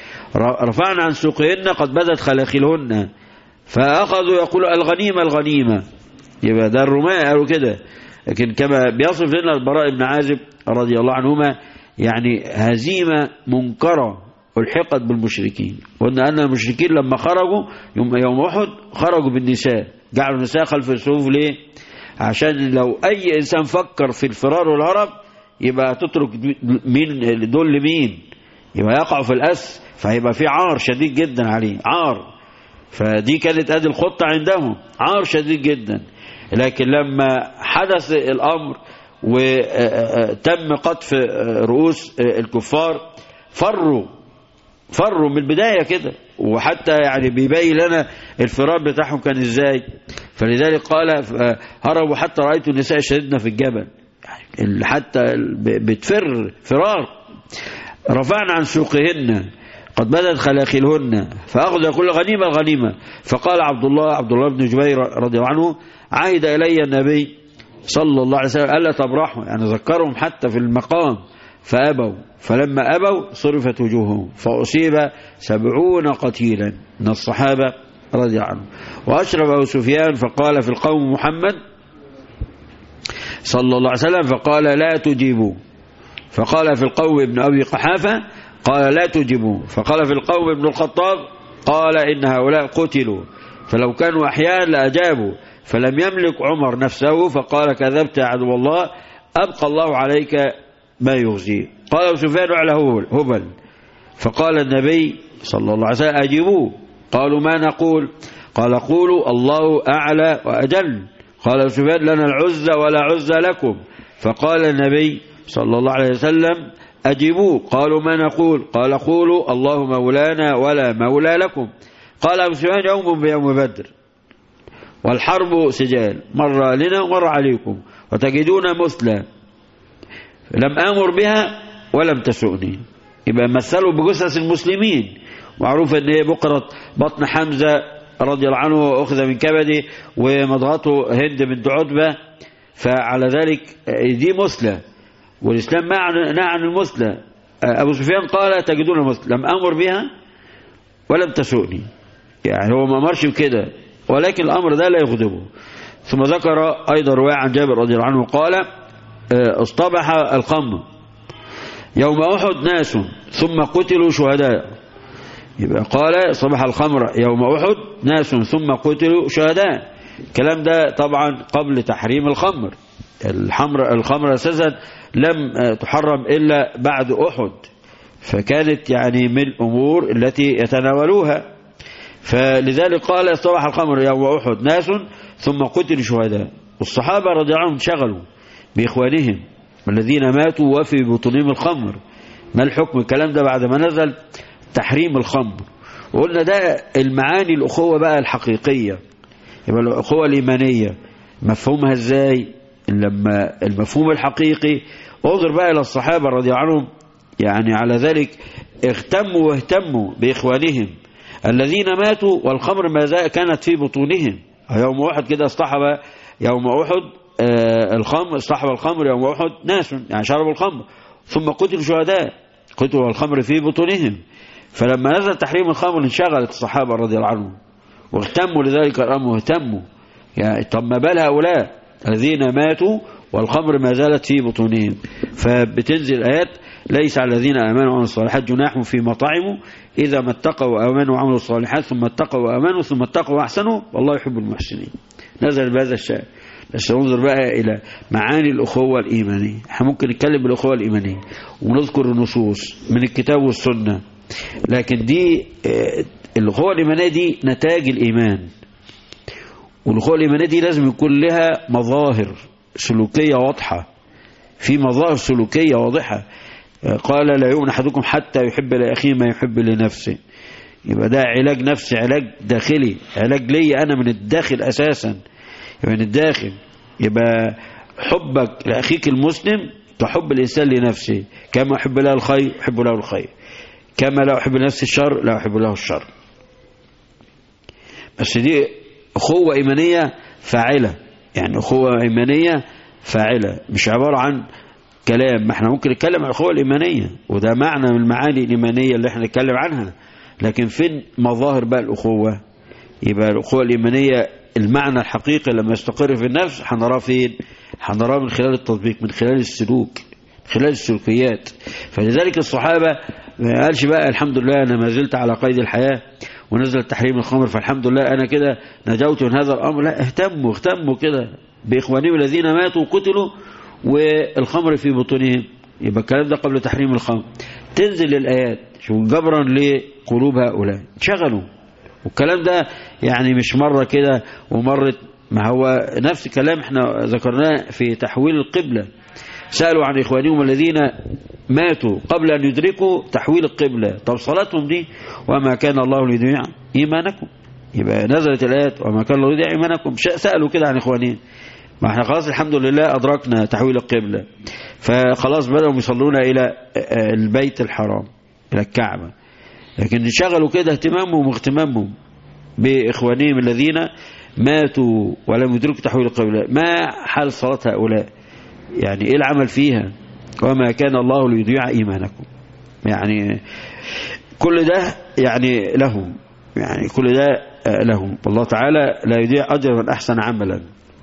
رفعنا عن سوقهن قد بدت خلاخلهن فأخذوا يقولوا الغنيمة الغنيمة يبقى ده الرماء قالوا كده لكن كما بيصف لنا البراء بن عازب رضي الله عنهما يعني هزيمة منكرة الحقت بالمشركين قلنا أن المشركين لما خرجوا يوم, يوم أحد خرجوا بالنساء جعلوا النساء خلف الصفوف ليه عشان لو أي إنسان فكر في الفرار والهرب يبقى تترك مين دول لمين يبقى يقع في الأس فهيبقى في عار شديد جدا عليه عار فدي كانت ادي الخطة عندهم عار شديد جدا لكن لما حدث الأمر وتم قطف رؤوس الكفار فروا فروا من البداية كده وحتى يعني بيبين لنا الفرار بتاعهم كان ازاي فلذلك قال هربوا حتى رأيت النساء شددنا في الجبل يعني حتى بتفر فرار رفعنا عن سوقهن قد بدت خلاخلهن فأخذ يقول غنيمة الغنيمة فقال عبد الله عبد الله بن جبير رضي الله عنه عهد إلي النبي صلى الله عليه وسلم ألا تبرحوا يعني ذكرهم حتى في المقام فأبوا فلما أبوا صرفت وجوههم فأصيب سبعون قتيلا من الصحابة رضي الله عنهم وأشرف أبو سفيان فقال في القوم محمد صلى الله عليه وسلم فقال لا تجيبوا فقال في القوم ابن أبي قحافة قال لا تجيبوا فقال في القوم ابن الخطاب قال إن هؤلاء قتلوا فلو كانوا أحياء لأجابوا فلم يملك عمر نفسه فقال كذبت يا عدو الله أبقى الله عليك ما يغزي قال أبو سفيان على هبل فقال النبي صلى الله عليه وسلم أجيبوه قالوا ما نقول قال قولوا الله أعلى وأجل قال أبو سفيان لنا العزة ولا عزة لكم فقال النبي صلى الله عليه وسلم أجيبوه قالوا ما نقول قال قولوا الله مولانا ولا مولى لكم قال أبو سفيان يوم بيوم بدر والحرب سجال مرة لنا ومرة عليكم وتجدون مثلى لم آمر بها ولم تسؤني يبقى مثلوا بجثث المسلمين معروف ان هي بقرة بطن حمزة رضي الله عنه أخذ من كبده ومضغته هند بنت عتبة فعلى ذلك دي مثلى والإسلام نهى عن المثلى أبو سفيان قال تجدون المثلى لم أمر بها ولم تسؤني يعني هو ما أمرش بكده ولكن الأمر ده لا يغضبه ثم ذكر أيضا رواية عن جابر رضي الله عنه قال اصطبح الخمر يوم أحد ناس ثم قتلوا شهداء يبقى قال صبح الخمر يوم أحد ناس ثم قتلوا شهداء الكلام ده طبعا قبل تحريم الخمر الحمر الخمر أساسا لم تحرم إلا بعد أحد فكانت يعني من الأمور التي يتناولوها فلذلك قال اصطبح الخمر يوم أحد ناس ثم قتلوا شهداء والصحابة رضي الله عنهم انشغلوا بإخوانهم الذين ماتوا وفي بطونهم الخمر ما الحكم الكلام ده بعد ما نزل تحريم الخمر وقلنا ده المعاني الأخوة بقى الحقيقية يبقى الأخوة الإيمانية مفهومها ازاي لما المفهوم الحقيقي انظر بقى إلى الصحابة رضي الله عنهم يعني على ذلك اهتموا واهتموا بإخوانهم الذين ماتوا والخمر ما زال كانت في بطونهم يوم واحد كده اصطحب يوم أحد آه الخمر اصطحب الخمر يوم أحد ناس يعني شربوا الخمر ثم قتلوا شهداء قتلوا الخمر في بطونهم فلما نزل تحريم الخمر انشغلت الصحابة رضي الله عنهم واهتموا لذلك الأمر واهتموا يعني طب ما بال هؤلاء الذين ماتوا والخمر ما زالت في بطونهم فبتنزل آيات ليس على الذين آمنوا وعملوا الصالحات جناح في مطاعموا إذا ما اتقوا وآمنوا وعملوا الصالحات ثم اتقوا وآمنوا ثم اتقوا وأحسنوا والله يحب المحسنين نزل بهذا الشأن بس ننظر بقى إلى معاني الأخوة الإيمانية احنا ممكن نتكلم بالأخوة الإيمانية ونذكر النصوص من الكتاب والسنة لكن دي الأخوة الإيمانية دي نتاج الإيمان والأخوة الإيمانية دي لازم يكون لها مظاهر سلوكية واضحة في مظاهر سلوكية واضحة قال لا يؤمن أحدكم حتى يحب لأخيه ما يحب لنفسه يبقى ده علاج نفسي علاج داخلي علاج لي أنا من الداخل أساسا يبقى من الداخل يبقى حبك لأخيك المسلم كحب الإنسان لنفسه كما أحب له الخير أحب له الخير كما لا أحب لنفسي الشر لا أحب له الشر بس دي أخوة إيمانية فاعلة يعني أخوة إيمانية فاعلة مش عبارة عن كلام ما احنا ممكن نتكلم عن الأخوة الإيمانية وده معنى من المعاني الإيمانية اللي احنا نتكلم عنها لكن فين مظاهر بقى الأخوة يبقى الأخوة الإيمانية المعنى الحقيقي لما يستقر في النفس هنراه فين هنراه من خلال التطبيق من خلال السلوك من خلال السلوكيات فلذلك الصحابة ما قالش بقى الحمد لله أنا ما زلت على قيد الحياة ونزل تحريم الخمر فالحمد لله أنا كده نجوت من هذا الأمر لا اهتموا اهتموا كده بإخوانهم الذين ماتوا وقتلوا والخمر في بطونهم يبقى الكلام ده قبل تحريم الخمر تنزل الآيات شو جبرا لقلوب هؤلاء انشغلوا والكلام ده يعني مش مرة كده ومرت ما هو نفس الكلام احنا ذكرناه في تحويل القبلة سألوا عن إخوانهم الذين ماتوا قبل أن يدركوا تحويل القبلة طب صلاتهم دي وما كان الله ليضيع إيمانكم يبقى نزلت الآيات وما كان الله ليضيع إيمانكم سألوا كده عن إخوانهم ما احنا خلاص الحمد لله أدركنا تحويل القبلة فخلاص بدأوا يصلون إلى البيت الحرام إلى الكعبة لكن انشغلوا كده اهتمامهم واغتمامهم بإخوانهم الذين ماتوا ولم يدركوا تحويل القبلة ما حال صلاة هؤلاء يعني ايه العمل فيها وما كان الله ليضيع إيمانكم يعني كل ده يعني لهم يعني كل ده لهم والله تعالى لا يضيع أجر من أحسن عملا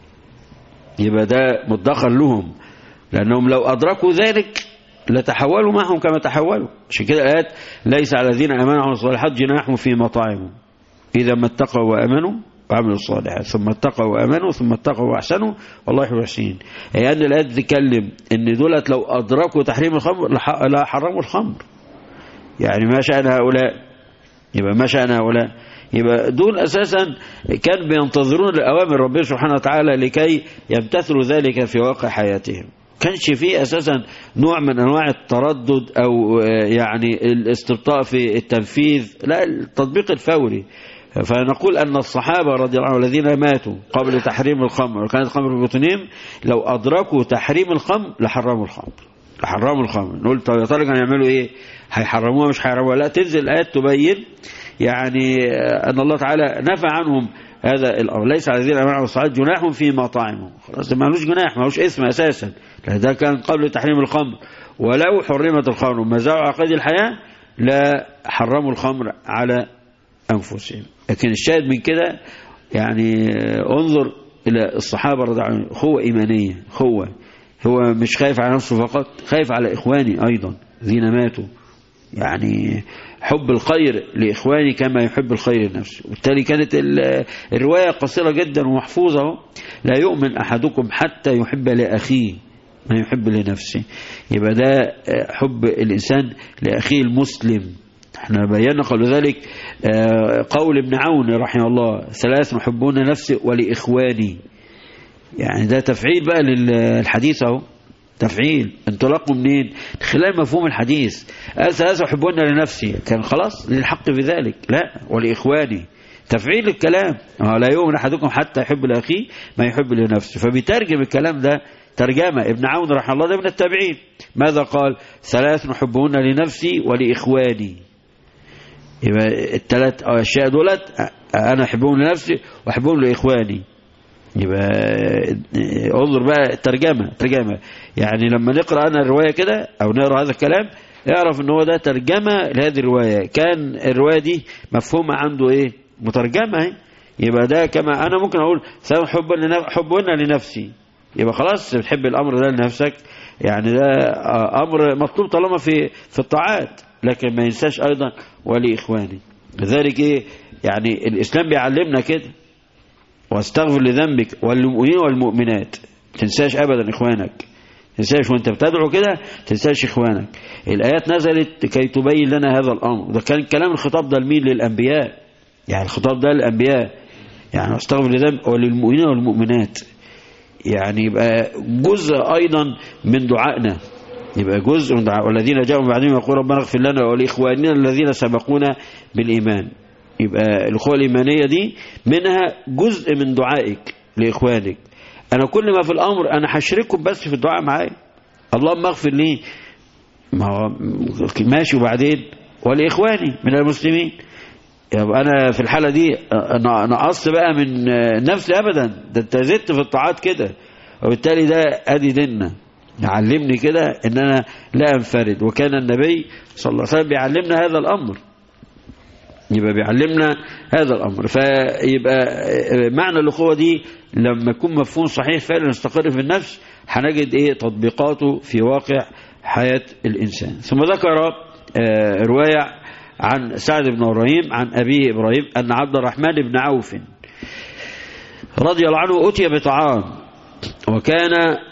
يبقى ده مدخر لهم لأنهم لو أدركوا ذلك لتحولوا معهم كما تحولوا عشان كده الآيات ليس على الذين أمنوا وعملوا الصالحات جناح في مطاعمهم إذا ما اتقوا وأمنوا وعملوا الصالحات ثم اتقوا وأمنوا ثم اتقوا وأحسنوا والله يحب المحسنين هي أن الآيات تتكلم إن دولت لو أدركوا تحريم الخمر لا حرموا الخمر يعني ما شأن هؤلاء يبقى ما شأن هؤلاء يبقى دول أساسا كان بينتظرون الأوامر ربنا سبحانه وتعالى لكي يمتثلوا ذلك في واقع حياتهم كانش فيه أساسا نوع من أنواع التردد أو يعني الاستبطاء في التنفيذ لا التطبيق الفوري فنقول أن الصحابة رضي الله عنهم الذين ماتوا قبل تحريم الخمر وكانت الخمر في بطنهم لو أدركوا تحريم الخمر لحرموا الخمر حرموا الخمر نقول طب يا ترى كانوا يعملوا ايه هيحرموها مش هيحرموها لا تنزل الايات تبين يعني ان الله تعالى نفى عنهم هذا الامر ليس على الذين امنوا الصلاه جناح فيما طعموا خلاص ده مالوش جناح مالوش اسم اساسا لأن ده كان قبل تحريم الخمر ولو حرمت الخمر وما زاعوا عقد الحياه لا حرموا الخمر على انفسهم لكن الشاهد من كده يعني انظر الى الصحابه رضي الله عنهم قوه ايمانيه قوه هو مش خايف على نفسه فقط خايف على إخواني أيضا الذين ماتوا يعني حب الخير لإخواني كما يحب الخير لنفسه وبالتالي كانت الرواية قصيرة جدا ومحفوظة لا يؤمن أحدكم حتى يحب لأخيه ما يحب لنفسه يبقى ده حب الإنسان لأخيه المسلم احنا بينا قبل ذلك قول ابن عون رحمه الله ثلاث محبون نفسي ولإخواني يعني ده تفعيل بقى للحديث اهو تفعيل انطلاقه منين خلال مفهوم الحديث ثلاثة أحبون لنفسي كان خلاص للحق في ذلك لا ولإخواني تفعيل الكلام لا يؤمن أحدكم حتى يحب لأخيه ما يحب لنفسه فبيترجم الكلام ده ترجمة ابن عون رحمه الله ده من التابعين ماذا قال ثلاث نحبهن لنفسي ولإخواني يبقى الثلاث أشياء دولت أنا أحبهم لنفسي وأحبهم لإخواني يبقى انظر بقى الترجمة ترجمة يعني لما نقرأ أنا الرواية كده أو نقرأ هذا الكلام اعرف ان هو ده ترجمة لهذه الرواية كان الرواية دي مفهومة عنده ايه مترجمة اهي يبقى ده كما انا ممكن اقول سبب حب حبنا لنفسي يبقى خلاص بتحب الامر ده لنفسك يعني ده امر مطلوب طالما في في الطاعات لكن ما ينساش ايضا ولإخواني لذلك ايه يعني الاسلام بيعلمنا كده واستغفر لذنبك والمؤمنين والمؤمنات تنساش ابدا اخوانك تنساش وانت بتدعو كده تنساش اخوانك الايات نزلت كي تبين لنا هذا الامر ده كان كلام الخطاب ده لمين للانبياء يعني الخطاب ده للانبياء يعني استغفر لذنب وللمؤمنين والمؤمنات يعني يبقى جزء ايضا من دعائنا يبقى جزء من دعاء والذين جاءوا من بعدهم يقول ربنا اغفر لنا ولاخواننا الذين سبقونا بالايمان يبقى الأخوة الإيمانية دي منها جزء من دعائك لإخوانك أنا كل ما في الأمر أنا هشرككم بس في الدعاء معايا اللهم اغفر لي ما هو ماشي وبعدين ولإخواني من المسلمين يبقى أنا في الحالة دي نقصت بقى من نفسي أبدا ده أنت زدت في الطاعات كده وبالتالي ده أدي ديننا يعلمني كده ان انا لا انفرد وكان النبي صلى الله عليه وسلم بيعلمنا هذا الامر يبقى بيعلمنا هذا الأمر فيبقى معنى الأخوة دي لما يكون مفهوم صحيح فعلا يستقر في النفس هنجد إيه تطبيقاته في واقع حياة الإنسان ثم ذكر رواية عن سعد بن إبراهيم عن أبيه إبراهيم أن عبد الرحمن بن عوف رضي الله عنه أتي بطعام وكان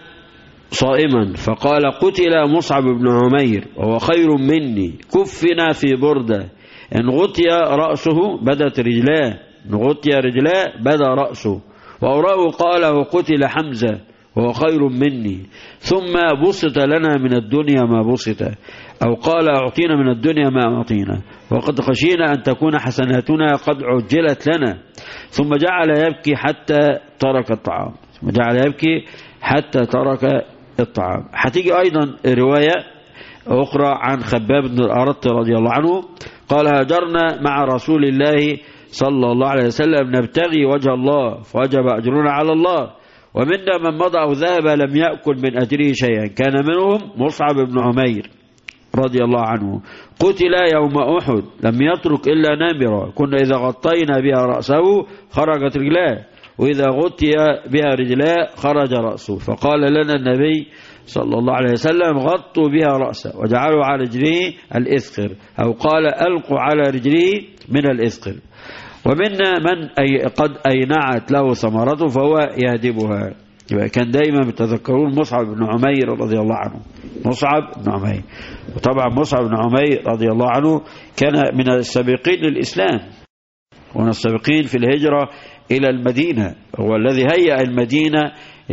صائما فقال قتل مصعب بن عمير وهو خير مني كفنا في بردة إن غطي رأسه بدت رجلاه إن غطي رجلاه بدا رأسه وأوراه قال وقتل حمزة وهو خير مني ثم بسط لنا من الدنيا ما بسط أو قال أعطينا من الدنيا ما أعطينا وقد خشينا أن تكون حسناتنا قد عجلت لنا ثم جعل يبكي حتى ترك الطعام ثم جعل يبكي حتى ترك الطعام هتيجي أيضا رواية أخرى عن خباب بن الأرط رضي الله عنه قال هاجرنا مع رسول الله صلى الله عليه وسلم نبتغي وجه الله فوجب أجرنا على الله ومنا من مضى أو ذهب لم يأكل من أجره شيئا كان منهم مصعب بن عمير رضي الله عنه قتل يوم أحد لم يترك إلا نامرة كنا إذا غطينا بها رأسه خرجت رجلاه وإذا غطي بها رجلاه خرج رأسه فقال لنا النبي صلى الله عليه وسلم غطوا بها رأسه وجعلوا على رجله الإذخر أو قال ألقوا على رجله من الإذخر ومنا من أي قد أينعت له ثمرته فهو يهدبها يبقى كان دايما بتذكرون مصعب بن عمير رضي الله عنه مصعب بن عمير وطبعا مصعب بن عمير رضي الله عنه كان من السابقين للإسلام ومن السابقين في الهجرة إلى المدينة هو الذي هيأ المدينة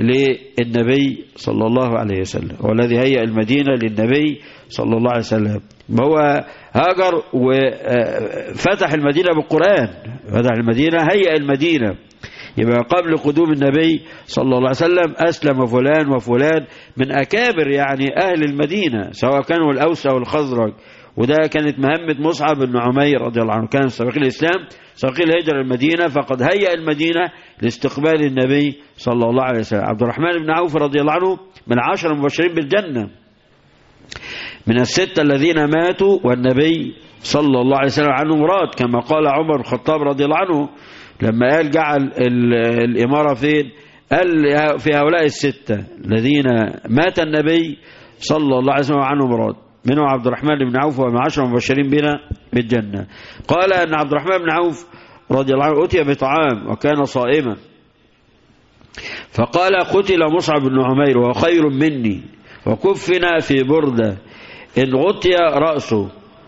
للنبي صلى الله عليه وسلم هو الذي هيأ المدينة للنبي صلى الله عليه وسلم هو هاجر وفتح المدينة بالقرآن فتح المدينة هيأ المدينة يبقى قبل قدوم النبي صلى الله عليه وسلم أسلم فلان وفلان من أكابر يعني أهل المدينة سواء كانوا الأوس أو الخزرج وده كانت مهمة مصعب بن عمير رضي الله عنه كان سابق الإسلام سابق الهجرة المدينة فقد هيأ المدينة لاستقبال النبي صلى الله عليه وسلم عبد الرحمن بن عوف رضي الله عنه من عشر المبشرين بالجنة من الستة الذين ماتوا والنبي صلى الله عليه وسلم عنهم راد كما قال عمر بن الخطاب رضي الله عنه لما قال جعل الإمارة فين قال في هؤلاء الستة الذين مات النبي صلى الله عليه وسلم عنهم راد منهم عبد الرحمن بن عوف ومن عشر مبشرين بنا بالجنة قال أن عبد الرحمن بن عوف رضي الله عنه أتي بطعام وكان صائما فقال قتل مصعب بن عمير وهو خير مني وكفنا في بردة إن غطي رأسه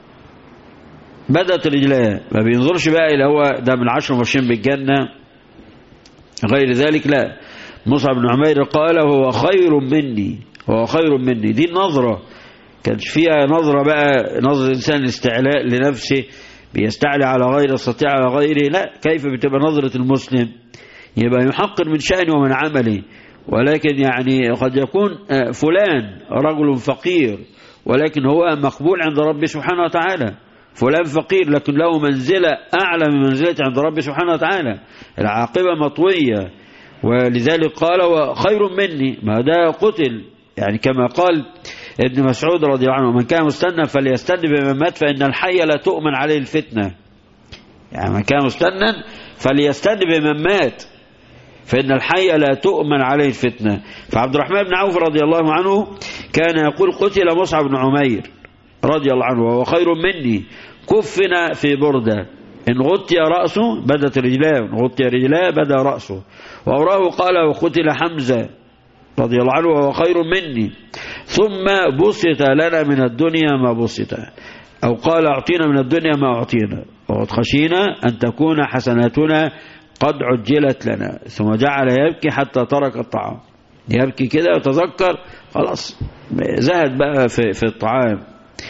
بدت رجلاه ما بينظرش بقى إلى هو ده من عشر مبشرين بالجنة غير ذلك لا مصعب بن عمير قال هو خير مني هو خير مني دي النظرة كانش فيها نظرة بقى نظرة الإنسان الاستعلاء لنفسه بيستعلي على غيره يستطيع على غيره لا كيف بتبقى نظرة المسلم يبقى يحقر من شأنه ومن عمله ولكن يعني قد يكون فلان رجل فقير ولكن هو مقبول عند ربه سبحانه وتعالى فلان فقير لكن له منزلة أعلى من منزلته عند ربه سبحانه وتعالى العاقبة مطوية ولذلك قال وخير مني ما ده قتل يعني كما قال ابن مسعود رضي الله عنه من كان مستنى فليستن بمن مات فإن الحي لا تؤمن عليه الفتنة يعني من كان مستنى فليستن بمن مات فإن الحي لا تؤمن عليه الفتنة فعبد الرحمن بن عوف رضي الله عنه كان يقول قتل مصعب بن عمير رضي الله عنه وهو خير مني كفنا في بردة إن غطي رأسه بدت رجلاه إن غطي رجلاه بدا رأسه وأوراه قال وقتل حمزة رضي الله عنه وهو خير مني ثم بسط لنا من الدنيا ما بسط أو قال أعطينا من الدنيا ما أعطينا وقد خشينا أن تكون حسناتنا قد عجلت لنا ثم جعل يبكي حتى ترك الطعام يبكي كده وتذكر خلاص زهد بقى في, في الطعام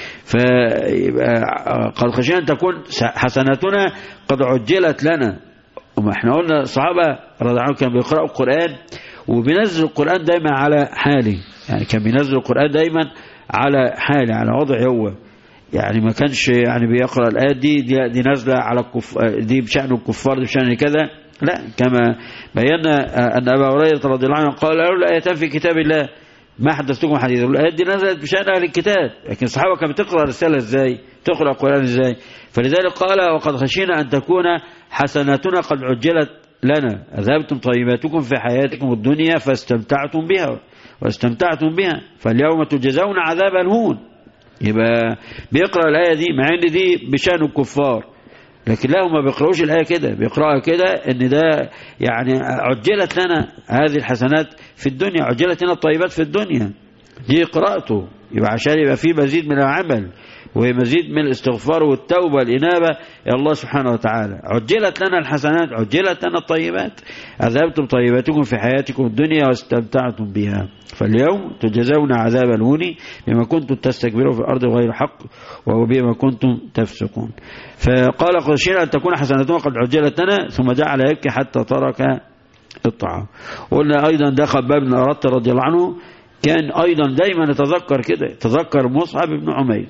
فقد خشينا أن تكون حسناتنا قد عجلت لنا وما احنا قلنا الصحابة رضي الله عنهم كانوا بيقرأوا القرآن وبينزل القرآن دايما على حاله يعني كان بينزل القرآن دايما على حاله على وضعه هو يعني ما كانش يعني بيقرأ الآيات دي دي, دي نازلة على الكف دي بشأن الكفار دي بشأن كذا لا كما بينا أن أبا هريرة رضي الله عنه قال له الآيتان في كتاب الله ما حدثتكم حديثا الآيات دي نزلت بشأن أهل الكتاب لكن الصحابة كانت بتقرأ الرسالة إزاي تقرأ القرآن إزاي فلذلك قال وقد خشينا أن تكون حسناتنا قد عجلت لنا أذهبتم طيباتكم في حياتكم الدنيا فاستمتعتم بها واستمتعتم بها فاليوم تجزون عذاب الهون يبقى بيقرأ الآية دي مع ان دي بشأن الكفار لكن لا ما بيقرأوش الآية كده بيقرأها كده ان ده يعني عجلت لنا هذه الحسنات في الدنيا عجلت لنا الطيبات في الدنيا دي قراءته يبقى عشان يبقى في مزيد من العمل ومزيد من الاستغفار والتوبة والإنابة إلى الله سبحانه وتعالى عجلت لنا الحسنات عجلت لنا الطيبات أذهبتم طيباتكم في حياتكم الدنيا واستمتعتم بها فاليوم تجزون عذاب الهون بما كنتم تستكبرون في الأرض غير حق وبما كنتم تفسقون فقال خشينا أن تكون حسناتهم قد عجلت لنا ثم جعل يبكي حتى ترك الطعام قلنا أيضا ده خباب بن أردت رضي الله عنه كان أيضا دايما يتذكر كده يتذكر مصعب بن عمير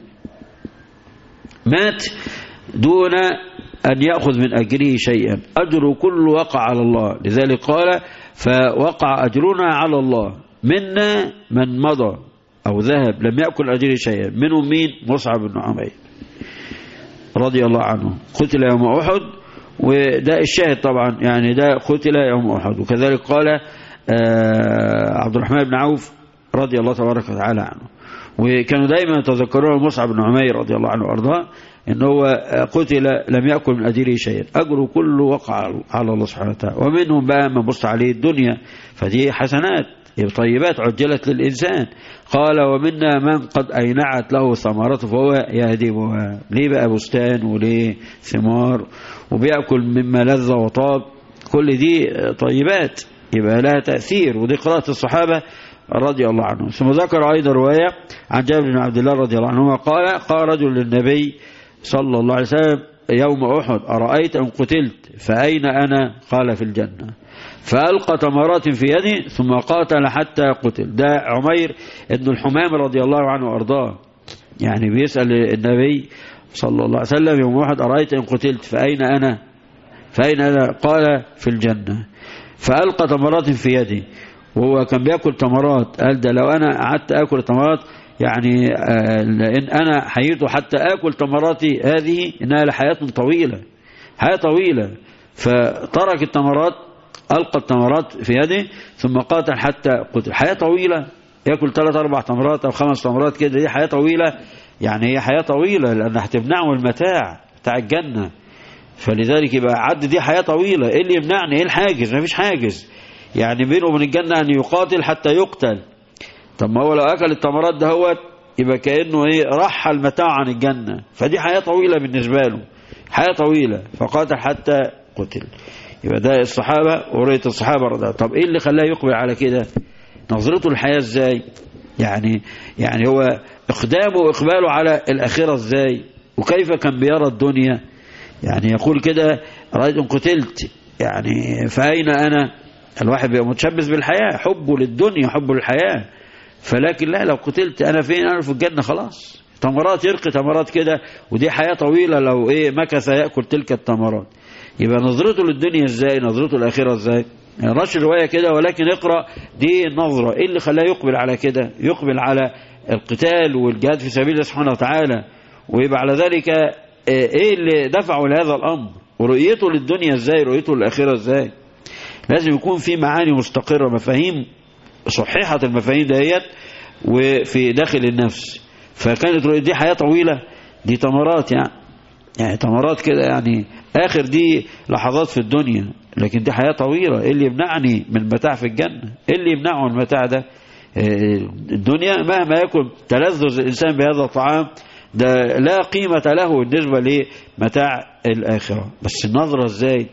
مات دون أن يأخذ من أجره شيئا أجر كل وقع على الله لذلك قال فوقع أجرنا على الله منا من مضى أو ذهب لم يأكل أجره شيئا منهم مين مصعب بن عمير رضي الله عنه قتل يوم أحد وده الشاهد طبعا يعني ده قتل يوم أحد وكذلك قال عبد الرحمن بن عوف رضي الله تبارك وتعالى عنه وكانوا دايما يتذكرون مصعب بن عمير رضي الله عنه وارضاه ان هو قتل لم يأكل من أجره شيئا أجره كله وقع على الله سبحانه وتعالى ومنهم بقى من بص عليه الدنيا فدي حسنات طيبات عجلت للإنسان قال ومنا من قد أينعت له ثمرته فهو يهدمها ليه بقى بستان وليه ثمار وبيأكل مما لذ وطاب كل دي طيبات يبقى لها تأثير ودي قراءة الصحابة رضي الله عنهم ثم ذكر أيضا رواية عن جابر بن عبد الله رضي الله عنهما قال قال رجل للنبي صلى الله عليه وسلم يوم أحد أرأيت أن قتلت فأين أنا قال في الجنة فألقى تمرات في يده ثم قاتل حتى قتل ده عمير ابن الحمام رضي الله عنه وأرضاه يعني بيسأل النبي صلى الله عليه وسلم يوم واحد أرأيت إن قتلت فأين أنا فأين أنا قال في الجنة فألقى تمرات في يدي وهو كان بيأكل تمرات قال ده لو أنا قعدت أكل تمرات يعني لأن أنا حييت حتى أكل تمراتي هذه إنها لحياة طويلة حياة طويلة فترك التمرات ألقى التمرات في يده ثم قاتل حتى قتل حياة طويلة يأكل ثلاث أربع تمرات أو خمس تمرات كده دي حياة طويلة يعني هي حياة طويلة لأن هتمنعه المتاع بتاع الجنة فلذلك يبقى عد دي حياة طويلة إيه اللي يمنعني إيه الحاجز مفيش حاجز يعني بينه وبين الجنة أن يقاتل حتى يقتل طب ما هو لو أكل التمرات دهوت يبقى كأنه إيه رحل المتاع عن الجنة فدي حياة طويلة بالنسبة له حياة طويلة فقاتل حتى قتل يبقى ده الصحابة ورؤية الصحابة رضا طب إيه اللي خلاه يقبل على كده نظرته الحياة إزاي يعني يعني هو إقدامه وإقباله على الآخرة إزاي وكيف كان بيرى الدنيا يعني يقول كده رأيت إن قتلت يعني فأين أنا الواحد بيبقى متشبث بالحياة حبه للدنيا حبه للحياة فلكن لا لو قتلت أنا فين أنا في الجنة خلاص تمرات يرقي تمرات كده ودي حياة طويلة لو إيه مكث يأكل تلك التمرات يبقى نظرته للدنيا إزاي نظرته للآخرة إزاي يعني رش رواية كده ولكن اقرأ دي النظرة إيه اللي خلاه يقبل على كده يقبل على القتال والجهاد في سبيل الله سبحانه وتعالى ويبقى على ذلك ايه اللي دفعه لهذا الامر ورؤيته للدنيا ازاي رؤيته للاخره ازاي لازم يكون في معاني مستقره مفاهيم صحيحه المفاهيم ديت وفي داخل النفس فكانت رؤية دي حياه طويله دي تمرات يعني يعني تمرات كده يعني اخر دي لحظات في الدنيا لكن دي حياه طويله ايه اللي يمنعني من متاع في الجنه ايه اللي يمنعه من المتاع ده الدنيا مهما يكن تلذذ الانسان بهذا الطعام ده لا قيمة له بالنسبة لمتاع الآخرة بس النظرة ازاي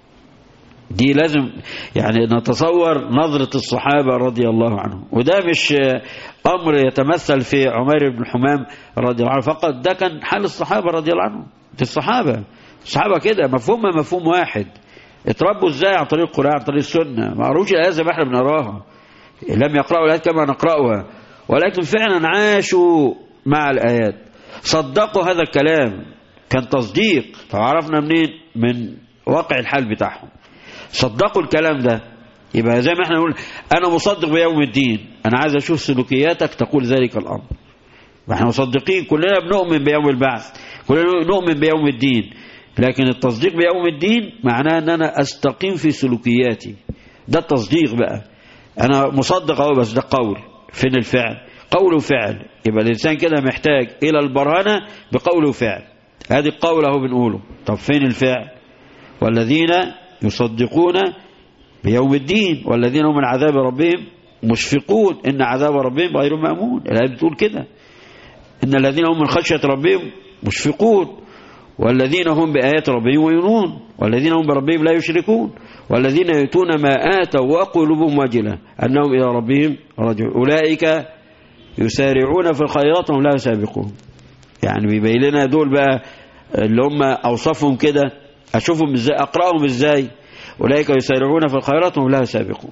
دي لازم يعني نتصور نظرة الصحابة رضي الله عنهم وده مش أمر يتمثل في عمير بن حمام رضي الله عنه فقط ده كان حال الصحابة رضي الله عنهم في الصحابة الصحابة كده مفهومها مفهوم واحد اتربوا ازاي عن طريق القرآن عن طريق السنة ما قروش الآيات زي ما احنا بنقراها لم يقرأوا الآيات كما نقرأها ولكن فعلا عاشوا مع الآيات صدقوا هذا الكلام كان تصديق فعرفنا منين من واقع الحال بتاعهم صدقوا الكلام ده يبقى زي ما احنا نقول انا مصدق بيوم الدين انا عايز اشوف سلوكياتك تقول ذلك الامر احنا مصدقين كلنا بنؤمن بيوم البعث كلنا نؤمن بيوم الدين لكن التصديق بيوم الدين معناه ان انا استقيم في سلوكياتي ده التصديق بقى انا مصدق اهو بس ده قول فين الفعل قول وفعل يبقى الإنسان كده محتاج إلى البرهنة بقول وفعل هذه القول اهو بنقوله طب فين الفعل والذين يصدقون بيوم الدين والذين هم من عذاب ربهم مشفقون إن عذاب ربهم غير مأمون الآية بتقول كده إن الذين هم من خشية ربهم مشفقون والذين هم بآيات ربهم يؤمنون والذين هم بربهم لا يشركون والذين يؤتون ما آتوا وقلوبهم وجلة أنهم إلى ربهم راجعون أولئك يسارعون في الخيرات وهم لا يسابقون يعني بيبين لنا دول بقى اللي هم أوصفهم كده أشوفهم ازاي أقرأهم ازاي أولئك يسارعون في الخيرات وهم لا يسابقون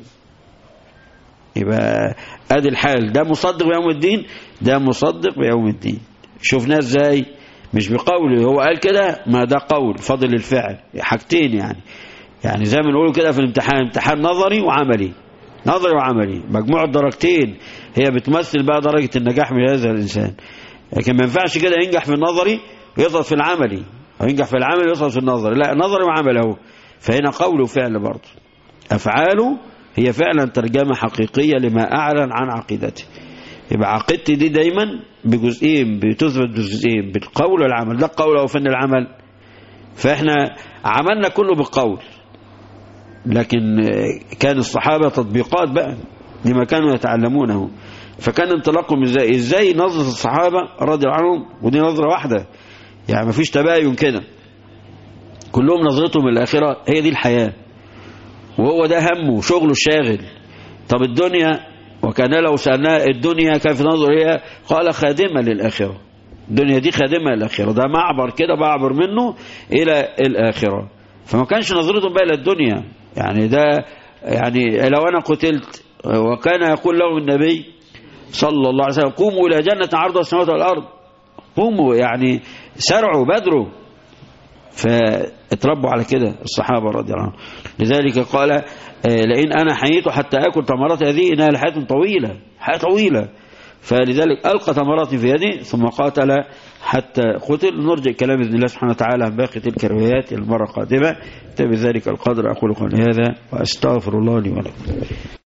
يبقى ادي الحال ده مصدق بيوم الدين ده مصدق بيوم الدين شفناه ازاي مش بقوله هو قال كده ما ده قول فضل الفعل حاجتين يعني يعني زي ما نقول كده في الامتحان امتحان نظري وعملي نظري وعملي مجموع درجتين هي بتمثل بقى درجة النجاح من هذا الإنسان لكن ما ينفعش كده ينجح في النظري ويسقط في العملي أو ينجح في العمل ويسقط في النظري لا نظري وعمل اهو فهنا قول وفعل برضه أفعاله هي فعلا ترجمة حقيقية لما أعلن عن عقيدته يبقى عقيدتي دي دايما بجزئين بتثبت بجزئين بالقول والعمل ده القول أو فن العمل فإحنا عملنا كله بالقول لكن كان الصحابة تطبيقات بقى لما كانوا يتعلمونه فكان انطلاقهم ازاي ازاي نظرة الصحابة رضي الله عنهم ودي نظرة واحدة يعني مفيش تباين كده كلهم نظرتهم للآخرة هي دي الحياة وهو ده همه وشغله الشاغل طب الدنيا وكان لو سألناه الدنيا كيف نظر هي قال خادمة للآخرة الدنيا دي خادمة للآخرة ده معبر كده بعبر منه إلى الآخرة فما كانش نظرتهم بقى للدنيا يعني ده يعني لو أنا قتلت وكان يقول له النبي صلى الله عليه وسلم قوموا إلى جنة عرضها السماوات والأرض قوموا يعني سرعوا بدروا فاتربوا على كده الصحابة رضي الله عنهم لذلك قال آه، لئن أنا حييت حتى أكل تمرات هذه إنها لحياة طويلة حياة طويلة فلذلك ألقى تمرات في يده ثم قاتل حتى قتل نرجع كلام بإذن الله سبحانه وتعالى عن باقي تلك الروايات المرة القادمة بذلك القدر أقول قولي هذا وأستغفر الله لي ولكم